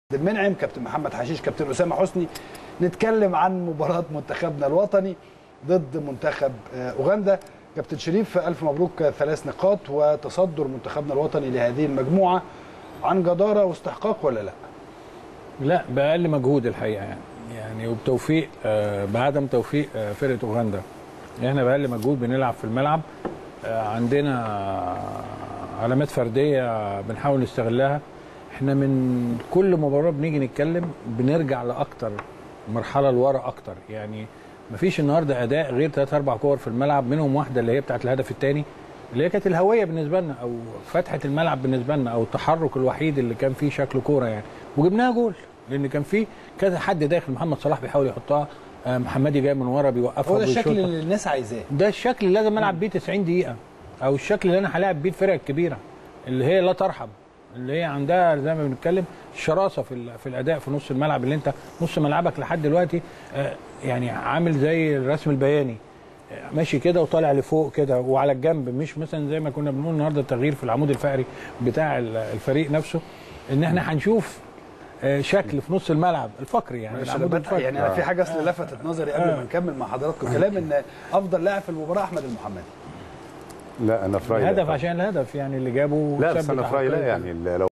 المنعم كابتن محمد حشيش كابتن اسامه حسني نتكلم عن مباراه منتخبنا الوطني ضد منتخب آه، اوغندا كابتن شريف الف مبروك آه، ثلاث نقاط وتصدر منتخبنا الوطني لهذه المجموعه عن جداره واستحقاق ولا لا؟ لا باقل مجهود الحقيقه يعني يعني وبتوفيق آه، بعدم توفيق آه، فرقه اوغندا احنا باقل مجهود بنلعب في الملعب آه، عندنا علامات فرديه بنحاول نستغلها احنا من كل مباراه بنيجي نتكلم بنرجع لاكتر مرحله لورا اكتر يعني مفيش النهارده اداء غير ثلاث اربع كور في الملعب منهم واحده اللي هي بتاعت الهدف الثاني اللي هي كانت الهويه بالنسبه لنا او فتحه الملعب بالنسبه لنا او التحرك الوحيد اللي كان فيه شكل كوره يعني وجبناها جول لان كان فيه كذا حد داخل محمد صلاح بيحاول يحطها آه، محمدي جاي من ورا بيوقفها هو ده الشكل وبيشوطها. اللي الناس عايزاه ده الشكل اللي لازم العب بيه 90 دقيقه او الشكل اللي انا هلاعب بيه الفرق الكبيره اللي هي لا ترحب اللي هي عندها زي ما بنتكلم شراسه في ال- في الاداء في نص الملعب اللي انت نص ملعبك لحد دلوقتي آه، يعني عامل زي الرسم البياني آه، ماشي كده وطالع لفوق كده وعلى الجنب مش مثلا زي ما كنا بنقول النهارده التغيير في العمود الفقري بتاع ال- الفريق نفسه ان احنا هنشوف آه، شكل في نص الملعب الفقري يعني معلش العمود أنا بت- الفقري يعني انا في حاجه اصل لفتت نظري قبل آه. ما نكمل مع حضراتكم كلام ان افضل لاعب في المباراه احمد المحمدي لا انا في رايي لا الهدف طبعاً. عشان الهدف يعني اللي جابه لا بس ثبت انا في رايي لا عقلية يعني لو